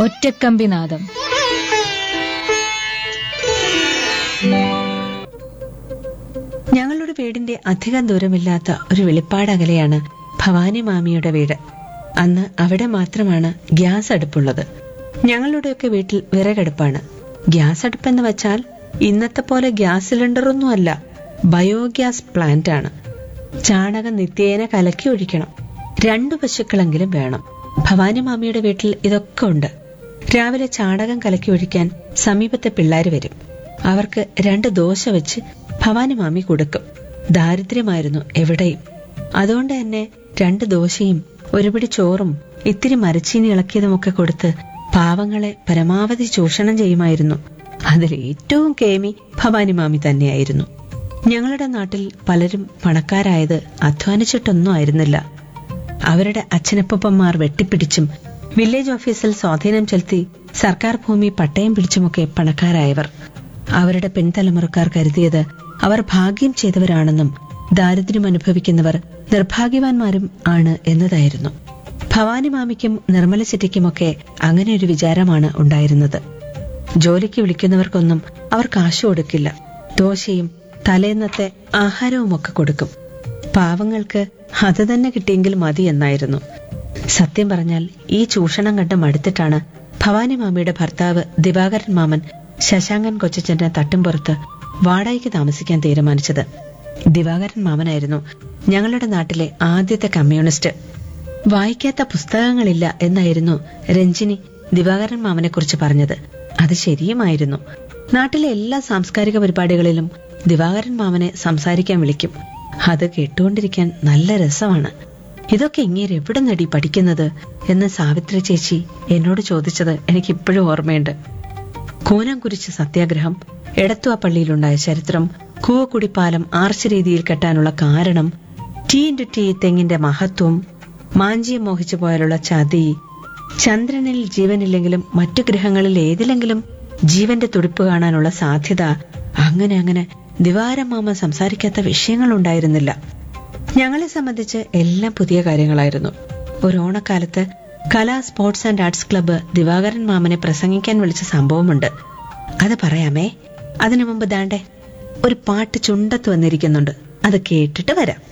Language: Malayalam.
ഒറ്റക്കമ്പിനാദം ഞങ്ങളുടെ വീടിന്റെ അധികം ദൂരമില്ലാത്ത ഒരു വെളിപ്പാടകലെയാണ് ഭവാനി മാമിയുടെ വീട് അന്ന് അവിടെ മാത്രമാണ് ഗ്യാസ് അടുപ്പുള്ളത് ഞങ്ങളുടെയൊക്കെ വീട്ടിൽ വിറകടുപ്പാണ് ഗ്യാസ് അടുപ്പെന്ന് വെച്ചാൽ ഇന്നത്തെ പോലെ ഗ്യാസ് സിലിണ്ടറൊന്നുമല്ല ബയോഗ്യാസ് പ്ലാന്റ് ആണ് ചാണകം നിത്യേന കലക്കി ഒഴിക്കണം രണ്ടു പശുക്കളെങ്കിലും വേണം ഭവാനി മാമിയുടെ വീട്ടിൽ ഇതൊക്കെ ഉണ്ട് രാവിലെ ചാണകം കലക്കി ഒഴിക്കാൻ സമീപത്തെ പിള്ളേര് വരും അവർക്ക് രണ്ട് ദോശ വെച്ച് ഭവാനി മാമി കൊടുക്കും ദാരിദ്ര്യമായിരുന്നു എവിടെയും അതുകൊണ്ട് തന്നെ രണ്ട് ദോശയും ഒരുപിടി ചോറും ഇത്തിരി മരച്ചീനി ഇളക്കിയതുമൊക്കെ കൊടുത്ത് പാവങ്ങളെ പരമാവധി ചൂഷണം ചെയ്യുമായിരുന്നു അതിൽ ഏറ്റവും കേമി ഭവാനി മാമി തന്നെയായിരുന്നു ഞങ്ങളുടെ നാട്ടിൽ പലരും പണക്കാരായത് അധ്വാനിച്ചിട്ടൊന്നും ആയിരുന്നില്ല അവരുടെ അച്ഛനപ്പന്മാർ വെട്ടിപ്പിടിച്ചും വില്ലേജ് ഓഫീസിൽ സ്വാധീനം ചെലുത്തി സർക്കാർ ഭൂമി പട്ടയം പിടിച്ചുമൊക്കെ പണക്കാരായവർ അവരുടെ പിൻതലമുറക്കാർ കരുതിയത് അവർ ഭാഗ്യം ചെയ്തവരാണെന്നും ദാരിദ്ര്യം അനുഭവിക്കുന്നവർ നിർഭാഗ്യവാന്മാരും ആണ് എന്നതായിരുന്നു ഭവാനി മാമിക്കും നിർമ്മല ചിറ്റയ്ക്കുമൊക്കെ അങ്ങനെ ഒരു വിചാരമാണ് ഉണ്ടായിരുന്നത് ജോലിക്ക് വിളിക്കുന്നവർക്കൊന്നും അവർ കാശു കൊടുക്കില്ല ദോശയും തലേന്നത്തെ ആഹാരവുമൊക്കെ കൊടുക്കും പാവങ്ങൾക്ക് അത് തന്നെ കിട്ടിയെങ്കിൽ മതി എന്നായിരുന്നു സത്യം പറഞ്ഞാൽ ഈ ചൂഷണം കണ്ട് മടുത്തിട്ടാണ് ഭവാനി മാമിയുടെ ഭർത്താവ് ദിവാകരൻ മാമൻ ശശാങ്കൻ കൊച്ചച്ചന്റെ തട്ടുംപുറത്ത് വാടകയ്ക്ക് താമസിക്കാൻ തീരുമാനിച്ചത് ദിവാകരൻ മാമനായിരുന്നു ഞങ്ങളുടെ നാട്ടിലെ ആദ്യത്തെ കമ്മ്യൂണിസ്റ്റ് വായിക്കാത്ത പുസ്തകങ്ങളില്ല എന്നായിരുന്നു രഞ്ജിനി ദിവാകരൻ മാമനെ കുറിച്ച് പറഞ്ഞത് അത് ശരിയുമായിരുന്നു നാട്ടിലെ എല്ലാ സാംസ്കാരിക പരിപാടികളിലും ദിവാകരൻ മാമനെ സംസാരിക്കാൻ വിളിക്കും അത് കേട്ടുകൊണ്ടിരിക്കാൻ നല്ല രസമാണ് ഇതൊക്കെ ഇങ്ങനെ എവിടെ നടി പഠിക്കുന്നത് എന്ന് സാവിത്രി ചേച്ചി എന്നോട് ചോദിച്ചത് എനിക്ക് ഇപ്പോഴും ഓർമ്മയുണ്ട് കൂനംകുരിശ് സത്യാഗ്രഹം എടത്തുവ പള്ളിയിലുണ്ടായ ചരിത്രം കൂവക്കുടി പാലം ആർച്ച് രീതിയിൽ കെട്ടാനുള്ള കാരണം ടി ഇൻറ്റു ടി തെങ്ങിന്റെ മഹത്വം മാഞ്ചിയെ മോഹിച്ചു പോയാലുള്ള ചതി ചന്ദ്രനിൽ ജീവനില്ലെങ്കിലും മറ്റു ഗ്രഹങ്ങളിൽ ഏതിലെങ്കിലും ജീവന്റെ തുടിപ്പ് കാണാനുള്ള സാധ്യത അങ്ങനെ അങ്ങനെ ദിവാരമാമ സംസാരിക്കാത്ത വിഷയങ്ങളുണ്ടായിരുന്നില്ല ഞങ്ങളെ സംബന്ധിച്ച് എല്ലാം പുതിയ കാര്യങ്ങളായിരുന്നു ഒരു ഓണക്കാലത്ത് കലാ sports and arts club Divakaran മാമനെ പ്രസംഗിക്കാൻ വിളിച്ച സംഭവമുണ്ട് അത് പറയാമേ അതിനു മുമ്പ് ദാണ്ടെ ഒരു പാട്ട് ചുണ്ടത്ത് വന്നിരിക്കുന്നുണ്ട് അത് കേട്ടിട്ട് വരാം